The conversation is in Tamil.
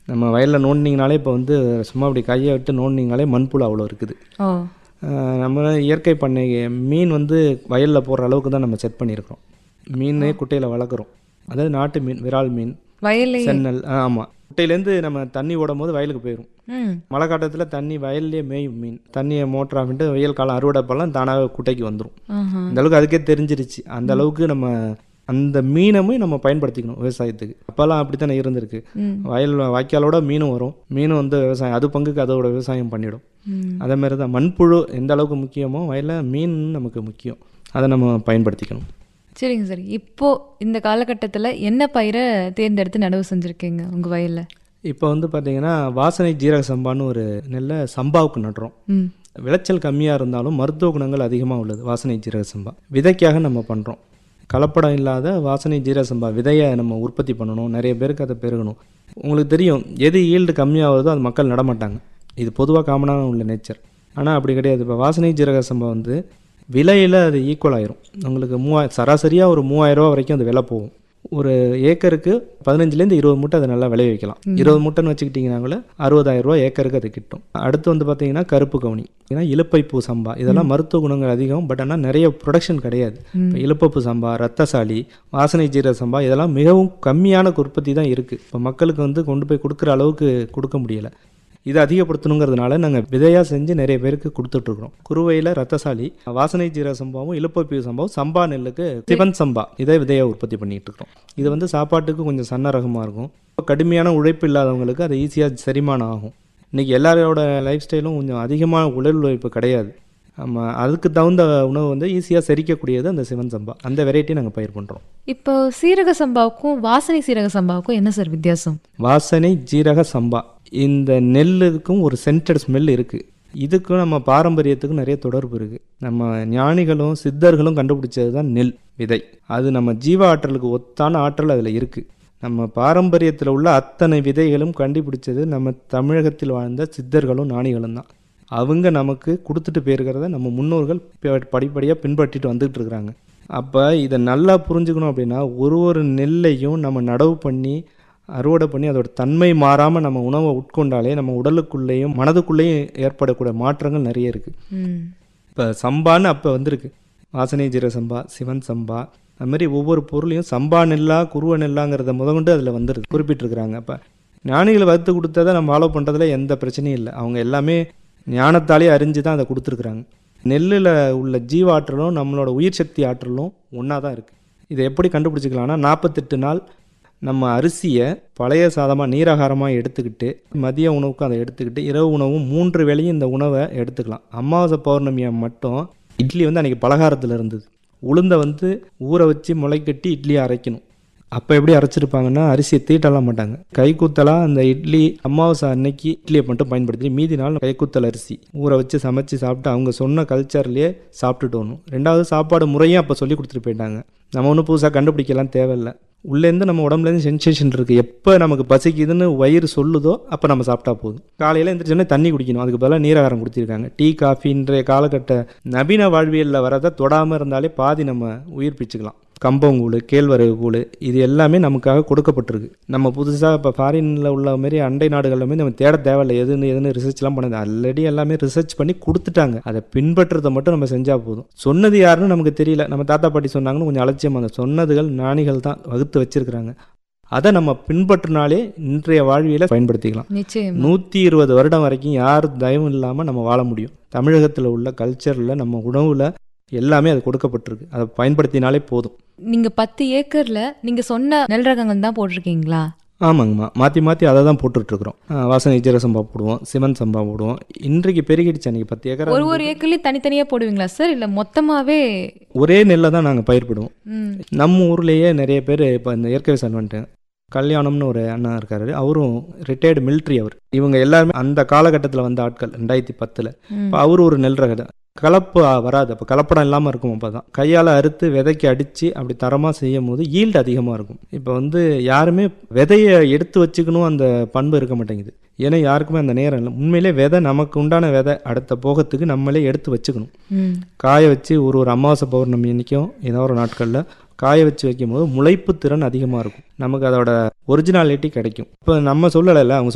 நம்ம வயலில் நோண்டினீங்கனாலே இப்போ வந்து சும்மா அப்படி கையை விட்டு நோண்டினீங்கனாலே மண்புழு அவ்வளோ இருக்குது ஓ ஆஹ் நம்ம இயற்கை பண்ணை மீன் வந்து வயலில் போடுற அளவுக்கு தான் நம்ம செட் பண்ணியிருக்கிறோம் மீனே குட்டையில் வளர்க்குறோம் அதாவது நாட்டு மீன் விரால் மீன் வயல்லே சென்னல் ஆமாம் குட்டையிலேருந்து நம்ம தண்ணி ஓடும் போது வயலுக்கு போயிடும் ம் மழை காலத்தில் தண்ணி வயல்லே மேயும் மீன் தண்ணியை மோட்டர் ஆகிட்டு வெயில் காலம் அறுவடை பண்ணலாம் தானாக குட்டைக்கு வந்துடும் ஆஹா. அந்த அளவுக்கு அதுக்கே தெரிஞ்சிருச்சு அந்த அளவுக்கு நம்ம அந்த மீனமே நம்ம பயன்படுத்திக்கணும் விவசாயத்துக்கு அப்போல்லாம் அப்படி தானே இருந்திருக்கு ம் வயல் வாய்க்காலோட மீனும் வரும் மீனும் வந்து விவசாயம் அது பங்குக்கு அதோட விவசாயம் பண்ணிடும் ம் அதே மாதிரி தான் மண்புழு எந்த அளவுக்கு முக்கியமோ வயலில் மீன் நமக்கு முக்கியம் அதை நம்ம பயன்படுத்திக்கணும் சரிங்க சரி இப்போ இந்த காலகட்டத்தில் என்ன பயிரை தேர்ந்தெடுத்து நடவு செஞ்சுருக்கீங்க உங்கள் வயலில் இப்போ வந்து பார்த்தீங்கன்னா வாசனை ஜீரக சம்பான்னு ஒரு நெல்லை சம்பாவுக்கு நடுறோம் ம் விளைச்சல் கம்மியாக இருந்தாலும் மருத்துவ குணங்கள் அதிகமாக உள்ளது வாசனை ஜீரக சம்பா விதைக்காக நம்ம பண்ணுறோம் கலப்படம் இல்லாத வாசனை ஜீரக சம்பா விதையை நம்ம உற்பத்தி பண்ணணும் நிறைய பேருக்கு அதை பெருகணும் உங்களுக்கு தெரியும் எது ஈல்டு கம்மியாகுதோ அது மக்கள் நடமாட்டாங்க இது பொதுவாக காமனாக உள்ள நேச்சர் ஆனால் அப்படி கிடையாது இப்போ வாசனை ஜீரக சம்பா வந்து விலையில் அது ஈக்குவல் ஆயிரும் உங்களுக்கு மூவாயிரம் சராசரியாக ஒரு மூவாயிரம் ரூபா வரைக்கும் அது விலை போகும் ஒரு ஏக்கருக்கு பதினஞ்சுலேருந்து இருபது மூட்டை அதை நல்லா விளைய வைக்கலாம் இருபது மூட்டைன்னு வச்சுக்கிட்டிங்கனாங்களே அறுபதாயிரம் ரூபா ஏக்கருக்கு அது கிட்டும் அடுத்து வந்து பார்த்தீங்கன்னா கருப்பு கவுனி ஏன்னா இலுப்பைப்பூ சம்பா இதெல்லாம் மருத்துவ குணங்கள் அதிகம் பட் ஆனால் நிறைய ப்ரொடக்ஷன் கிடையாது இப்போ இலுப்பப்பூ சம்பா ரத்தசாலி வாசனை ஜீரக சம்பா இதெல்லாம் மிகவும் கம்மியான உற்பத்தி தான் இருக்குது இப்போ மக்களுக்கு வந்து கொண்டு போய் கொடுக்குற அளவுக்கு கொடுக்க முடியலை இதை அதிகப்படுத்தணுங்கிறதுனால நாங்கள் விதையாக செஞ்சு நிறைய பேருக்கு கொடுத்துட்ருக்குறோம் குருவையில் ரத்தசாலி வாசனை ஜீரக சம்பாவும் இலுப்பப்பூ சம்பாவும் சம்பா நெல்லுக்கு சிவன் சம்பா இதை விதையாக உற்பத்தி பண்ணிட்டு இருக்கிறோம் இது வந்து சாப்பாட்டுக்கு கொஞ்சம் சன்ன ரகமாக இருக்கும் கடுமையான உழைப்பு இல்லாதவங்களுக்கு அது ஈஸியாக செரிமானம் ஆகும் இன்றைக்கி எல்லாரோட லைஃப் ஸ்டைலும் கொஞ்சம் அதிகமான உடல் உழைப்பு கிடையாது நம்ம அதுக்கு தகுந்த உணவு வந்து ஈஸியாக செரிக்கக்கூடியது அந்த சிவன் சம்பா அந்த வெரைட்டி நாங்கள் பயிர் பண்ணுறோம் இப்போ சீரக சம்பாவுக்கும் வாசனை சீரக சம்பாவுக்கும் என்ன சார் வித்தியாசம் வாசனை ஜீரக சம்பா இந்த நெல்லுக்கும் ஒரு சென்டட் ஸ்மெல் இருக்குது இதுக்கும் நம்ம பாரம்பரியத்துக்கும் நிறைய தொடர்பு இருக்குது நம்ம ஞானிகளும் சித்தர்களும் கண்டுபிடிச்சது தான் நெல் விதை அது நம்ம ஜீவ ஆற்றலுக்கு ஒத்தான ஆற்றல் அதில் இருக்குது நம்ம பாரம்பரியத்தில் உள்ள அத்தனை விதைகளும் கண்டுபிடிச்சது நம்ம தமிழகத்தில் வாழ்ந்த சித்தர்களும் ஞானிகளும் தான் அவங்க நமக்கு கொடுத்துட்டு போயிருக்கிறத நம்ம முன்னோர்கள் ப- படிப்படியாக பின்பற்றிட்டு வந்துகிட்டு இருக்கிறாங்க அப்போ இதை நல்லா புரிஞ்சுக்கணும் அப்படின்னா ஒரு ஒரு நெல்லையும் நம்ம நடவு பண்ணி அறுவடை பண்ணி அதோட தன்மை மாறாமல் நம்ம உணவை உட்கொண்டாலே நம்ம உடலுக்குள்ளேயும் மனதுக்குள்ளேயும் ஏற்படக்கூடிய மாற்றங்கள் நிறைய இருக்குது ம் இப்போ சம்பான்னு அப்போ வந்திருக்கு வாசனை ஜீர சம்பா சிவன் சம்பா அது மாதிரி ஒவ்வொரு பொருளையும் சம்பா நெல்லா குருவ நெல்லாங்கிறத முதற்கொண்டு அதில் வந்துருக்கு குறிப்பிட்டிருக்கிறாங்க அப்போ ஞானிகள் வகுத்து கொடுத்ததை நம்ம ஃபாலோ பண்ணுறதுல எந்த பிரச்சனையும் இல்லை அவங்க எல்லாமே ஞானத்தாலே அறிஞ்சு தான் அதை கொடுத்துருக்குறாங்க நெல்லில் உள்ள ஜீவ ஆற்றலும் நம்மளோட உயிர் சக்தி ஆற்றலும் ஒன்றா தான் இருக்குது இதை எப்படி கண்டுபிடிச்சிக்கலாம்னா நாற்பத்தெட்டு நாள் நம்ம அரிசியை பழைய சாதமாக நீராகாரமாக எடுத்துக்கிட்டு மதிய உணவுக்கும் அதை எடுத்துக்கிட்டு இரவு உணவும் மூன்று வேளையும் இந்த உணவை எடுத்துக்கலாம் அமாவாசை பௌர்ணமியை மட்டும் இட்லி வந்து அன்றைக்கி பலகாரத்தில் இருந்தது உளுந்தை வந்து ஊற வச்சு முளைக்கட்டி இட்லியை அரைக்கணும் அப்போ எப்படி அரைச்சிருப்பாங்கன்னா அரிசியை தீட்டலாம் மாட்டாங்க கைக்குத்தலாக அந்த இட்லி அமாவாசை அன்னைக்கு இட்லியை மட்டும் பயன்படுத்தி மீதி நாள் கைக்குத்தல் அரிசி ஊற வச்சு சமைச்சு சாப்பிட்டு அவங்க சொன்ன கல்ச்சர்லேயே சாப்பிட்டுட்டு வரணும் ரெண்டாவது சாப்பாடு முறையும் அப்போ சொல்லி கொடுத்துட்டு போயிட்டாங்க நம்ம ஒன்றும் புதுசாக கண்டுபிடிக்கலாம் தேவையில்லை உள்ளேருந்து நம்ம உடம்புலேருந்து சென்சேஷன் இருக்குது எப்போ நமக்கு பசிக்குதுன்னு வயிறு சொல்லுதோ அப்போ நம்ம சாப்பிட்டா போதும் காலையில் எந்திரிச்சோன்னே தண்ணி குடிக்கணும் அதுக்கு பதிலாக நீராகாரம் கொடுத்துருக்காங்க டீ காஃபி இன்றைய காலகட்ட நவீன வாழ்வியலில் வரதை தொடாமல் இருந்தாலே பாதி நம்ம உயிர் பிச்சுக்கலாம் கம்பங்கூழ் கேழ்வரகு கூழ் இது எல்லாமே நமக்காக கொடுக்கப்பட்டிருக்கு நம்ம புதுசாக இப்போ ஃபாரினில் உள்ள மாரி அண்டை நாடுகளில் மாதிரி நம்ம தேட தேவையில்லை எதுன்னு எதுன்னு ரிசர்ச்லாம் பண்ணது ஆல்ரெடி எல்லாமே ரிசர்ச் பண்ணி கொடுத்துட்டாங்க அதை பின்பற்றதை மட்டும் நம்ம செஞ்சால் போதும் சொன்னது யாருன்னு நமக்கு தெரியல நம்ம தாத்தா பாட்டி சொன்னாங்கன்னு கொஞ்சம் அலட்சியமாக இருந்தது. சொன்னதுகள் ஞானிகள் தான் வகுத்து வச்சிருக்கிறாங்க அதை நம்ம பின்பற்றினாலே இன்றைய வாழ்வியலை பயன்படுத்திக்கலாம் நிச்சயம் நூற்றி இருபது வருடம் வரைக்கும் யார் தயவும் இல்லாமல் நம்ம வாழ முடியும் தமிழகத்தில் உள்ள கல்ச்சரில் நம்ம உணவில் எல்லாமே அது கொடுக்கப்பட்டிருக்கு அதை பயன்படுத்தினாலே போதும் நீங்க பத்து ஏக்கர்ல நீங்க சொன்ன நெல் ரகங்கள் தான் போட்டிருக்கீங்களா ஆமாங்கம்மா மாற்றி மாற்றி அதை தான் போட்டுட்ருக்குறோம் வாசனை ஜீர சம்பா போடுவோம் சிவன் சம்பா போடுவோம் இன்றைக்கு பெருகிடுச்சு அன்றைக்கி பத்து ஏக்கர் ஒரு ஒரு ஏக்கர்லயும் தனித்தனியா போடுவீங்களா சார் இல்ல மொத்தமாவே ஒரே நெல்லை தான் நாங்கள் பயிர்பிடுவோம் ம் நம்ம ஊர்லேயே நிறைய பேர் இப்போ இந்த இயற்கை விவசாயம் வந்துட்டு கல்யாணம்னு ஒரு அண்ணா இருக்காரு அவரும் ரிட்டையர்டு military அவர் இவங்க எல்லாருமே அந்த காலகட்டத்தில் வந்த ஆட்கள் ரெண்டாயிரத்தி பத்தில் ம். இப்போ அவர் ஒரு நெல் ரகம் கலப்பு ஆ, வராது அப்போ கலப்படம் இல்லாமல் இருக்கும் அப்போ தான் கையால் அறுத்து விதைக்கு அடித்து அப்படி தரமாக செய்யும் போது ஈல்டு அதிகமாக இருக்கும் இப்போ வந்து யாருமே விதையை எடுத்து வச்சுக்கணும் அந்த பண்பு இருக்க மாட்டேங்குது ஏன்னா யாருக்குமே அந்த நேரம் இல்லை உண்மையிலே விதை நமக்கு உண்டான விதை அடுத்த போகத்துக்கு நம்மளே எடுத்து வச்சுக்கணும் ம் காய வச்சு ஒரு ஒரு அமாவாசை பௌர்ணமி அன்னைக்கும் ஏதோ ஒரு நாட்களில் காய வச்சு வைக்கும் போது முளைப்பு திறன் அதிகமாக இருக்கும் நமக்கு அதோட ஒரிஜினாலிட்டி கிடைக்கும் இப்போ நம்ம சொல்லலைல்ல அவங்க